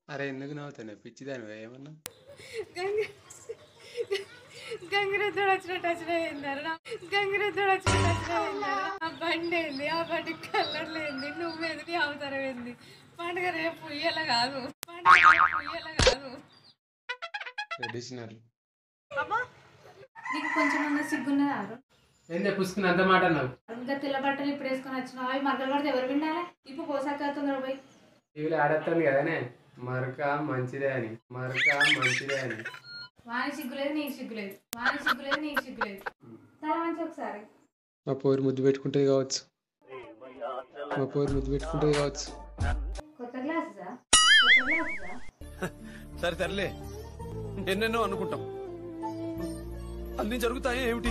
అరే ఎందుకు నవ్వుతాను పిచ్చిదాని ఏమన్నా గంగ గంగిరెద్దుడు వచ్చినట్టు వచ్చిన ఏందారు గంగిరెద్దుడు వచ్చినట్టు వచ్చిన ఏందారు ఆ బండి ఏంది ఆ బండి కలర్ లేంది నువ్వు ఎదిగి అవతారం ఏంది పండుగ రేపు ఇయ్యాల కాదు పండుగ రేపు ఇయ్యాల కాదు ట్రెడిషనల్ అమ్మా నీకు కొంచెం అన్న సిగ్గున్నదారు ఏందే పుసుకుని అంత మాట అన్నావు ఇంకా తెల్ల బట్టలు ఇప్పుడు వేసుకొని వచ్చినావు అవి మరకలు పడితే ఎవరు వినాలి ఇప్పుడు పోసాక తొందర పోయి టీవీలో ఆడేస్తాను కదనే మరక మంచిదే అని మరక మంచిదే అని వాని సిగ్గులేదు నీకు సిగ్గులేదు వాని సిగ్గులేదు నీకు సిగ్గులేదు చాలా మంచి ఒకసారి మా పోరు ముద్దు పెట్టుకుంటుంది కావచ్చు మా పోరు ముద్దు పెట్టుకుంటుంది కావచ్చు కొత్త గ్లాసుదా కొత్త గ్లాసుదా సరే సర్లే ఎన్నెన్నో అనుకుంటాం అన్ని జరుగుతాయి ఏమిటి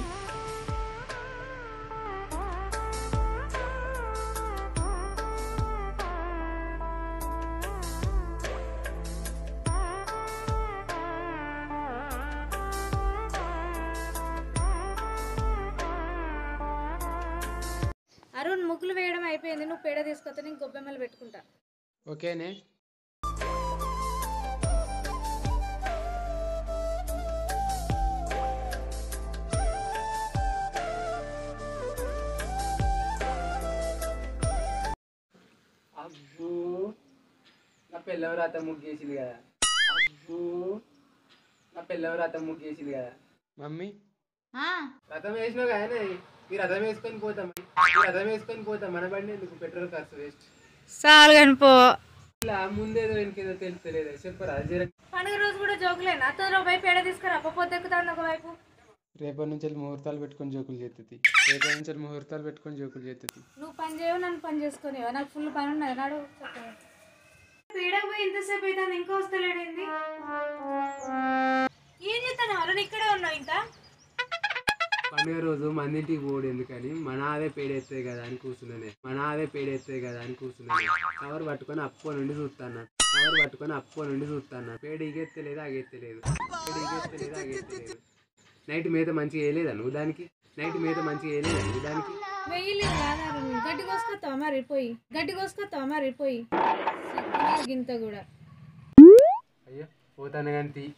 అరుణ్ ముగ్గులు వేయడం అయిపోయింది నువ్వు పేడ తీసుకొస్తే నేను గొబ్బెమ్మలు పెట్టుకుంటా ఓకేనే అబ్బో నా పిల్లవ రాత ముగ్గేసింది కదా అబ్బో నా పిల్లవ రాత ముగ్గేసింది కదా మమ్మీ రథం వేసినావు కదా ఈ రథం వేసుకొని పోతాం ఈ రథం వేసుకొని పోతాం మన బండి ఎందుకు పెట్రోల్ ఖర్చు వేస్ట్ చాలు కనిపో ఇలా ముందేదో వెనకేదో తెలుస్తలేదు చెప్పరా జర పండుగ రోజు కూడా జోకులేనా తొందర పోయి పేడ తీసుకురా పొద్దు ఎక్కుతాను ఒకవైపు రేపటి నుంచి వెళ్ళి ముహూర్తాలు పెట్టుకొని జోకులు చేస్తుంది రేపటి నుంచి వెళ్ళి ముహూర్తాలు పెట్టుకొని జోకులు చేస్తుంది నువ్వు పని చేయవు నన్ను పని చేసుకుని నాకు ఫుల్ పని ఉన్నది నాడు పీడ పోయి ఇంతసేపు అవుతుంది ఇంకా వస్తలేడింది ఏం చేస్తాను అరుణ్ ఇక్కడే ఉన్నావు ఇంకా పండుగ రోజు మందింటికి పోడు ఎందుకని మన ఆదే పేడెత్తాయి కదా అని కూర్చున్నానే మన ఆదే పేడెత్తాయి కదా అని కూర్చున్నానే కవర్ పట్టుకొని అప్పో నుండి చూస్తాను కవర్ పట్టుకొని అప్పో నుండి చూస్తాను పేడ ఇగెత్తలేదు అగెత్తలేదు పేడ ఇగెత్తలేదు అగెత్తలేదు నైట్ మేత మంచిగా వేయలేదా నువ్వు దానికి నైట్ మేత మంచిగా వేయలేదా నువ్వు దానికి వెయ్యలేదు కాదు అరుణ్ గడ్డి కోసుకొస్తావా మరి పోయి గడ్డి కోసుకొస్తావా మరి పోయి సిగ్గులేదు గింత కూడా అయ్యో పోతాను కానీ తీ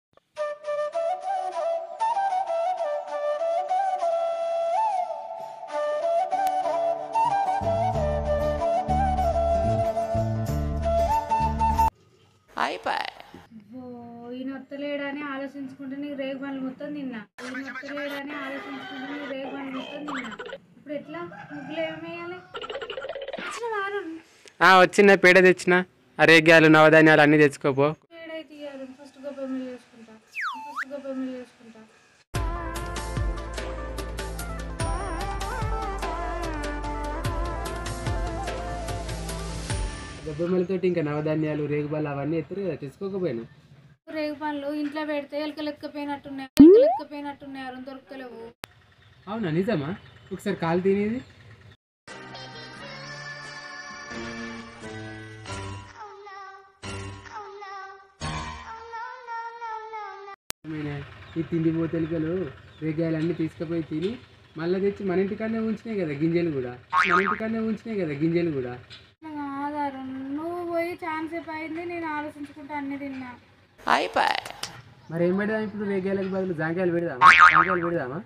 ఓ ఈయన ఒత్తలేడని ఆలోచించుకుంటే నీకు రేగు బండ్లు మొత్తం తిన్నా ఈయన ఒత్తలేడని ఆలోచించుకుంటే నీకు రేగు బండ్లు మొత్తం తిన్నా ఇప్పుడు ఎట్లా ముగ్గులు ఏమేయాలి ఇచ్చిన వారం వచ్చిన పేడ తెచ్చిన అరేగ్యాలు నవధాన్యాలు అన్నీ తెచ్చుకోపో ఏడైతే ఇయ్యాలి ఫస్ట్ గొప్పమిల్లి చేసుకుంటా ఫస్ట్ గొప్పమిల్లి చేసుకుంటా గొబ్బెమ్మలతోటి ఇంకా నవధాన్యాలు రేగుబాలు అవన్నీ ఎత్తురు కదా తెచ్చుకోకపోయినా రేగు పండ్లు ఇంట్లో పెడితే ఎలుకలు ఎక్కపోయినట్టున్నాయి ఎలుకలు ఎక్కపోయినట్టున్నాయి అరుణ్ దొరుకుతలేవు అవునా నిజమా ఒకసారి కాలు తినేది ఏమైనా ఈ తిండి పోతలికలు రేగాయలన్నీ తీసుకుపోయి తిని మళ్ళీ తెచ్చి మన ఇంటికాడనే ఉంచినాయి కదా గింజలు కూడా మన ఇంటికాడనే ఉంచినాయి కదా గింజలు కూడా ఆధారం నువ్వు పోయి ఛాన్స్ అయింది నేను ఆలోచించుకుంటా అన్ని తిన్నా మరి ఏం పెడదాం ఇప్పుడు రేగాయలకు బదులు జాంకాయలు పెడదామా జాంకాయలు పెడదామా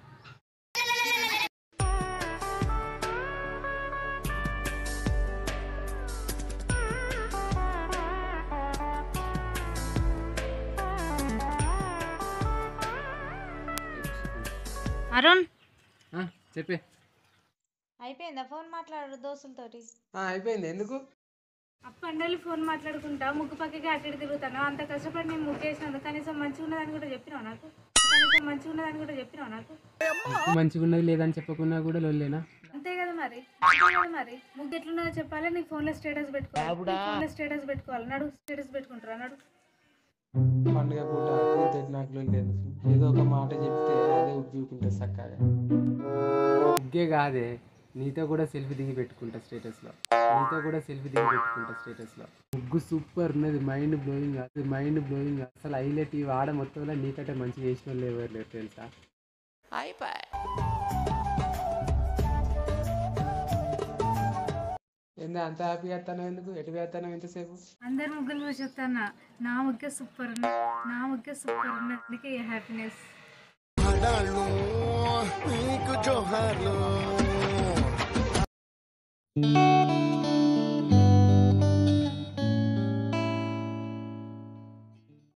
అరుణ్ ఆ, చెప్పే అయిపోయిందా ఫోన్ మాట్లాడు దోస్తులతోటి ఆ, అయిపోయింది ఎందుకు అప్పండలు ఫోన్ మాట్లాడుకుంటా ముగ్గు పక్కకి అటు ఇటు తిరుగుతాను అంత కష్టపడి నేను ముగ్గు వేసినందుకు కనీసం మంచిగా ఉన్నదని కూడా చెప్పినావు నాకు కనీసం మంచిగా ఉన్నదని కూడా చెప్పినావు నాకు మంచిగా ఉన్నది లేదని చెప్పకున్నా కూడా లొల్లేనా అంతే కదా మరి అంతే కదా మరి ముగ్గు ఎట్లున్నదో చెప్పాలి నీకు ఫోన్లో స్టేటస్ పెట్టుకోవాలి ఫోన్లో స్టేటస్ పెట్టుకోవాలి నడు స్టేటస్ పెట్టుకుంటారా నడు పండుగ పూట కూతురు నాకు లేదు ఏదో ఒక మాట చెప్తే అదే ఉద్యోగుంటుంది చక్కగా ఉగ్గే కాదే నీతో కూడా సెల్ఫీ దిగి పెట్టుకుంటా స్టేటస్లో నీతో కూడా సెల్ఫీ దిగి పెట్టుకుంటా స్టేటస్లో ముగ్గు సూపర్ ఉన్నది మైండ్ బ్లోయింగ్ అది మైండ్ బ్లోయింగ్ అసలు హైలైట్ ఈ వాడ మొత్తంలో నీకంటే మంచిగా చేసిన వాళ్ళు ఎవరు లేరు తెలుసా ఏంది అంత హ్యాపీగా వేస్తాను ఎందుకు ఎటు వేస్తాను ఎంతసేపు అందరు ముగ్గులు చూసి వస్తానా నా ముగ్గే సూపర్ ఉంది నా ముగ్గే సూపర్ ఉంది అందుకే ఈ హ్యాపీనెస్ ఆడాళ్ళు నీకు జోహార్లు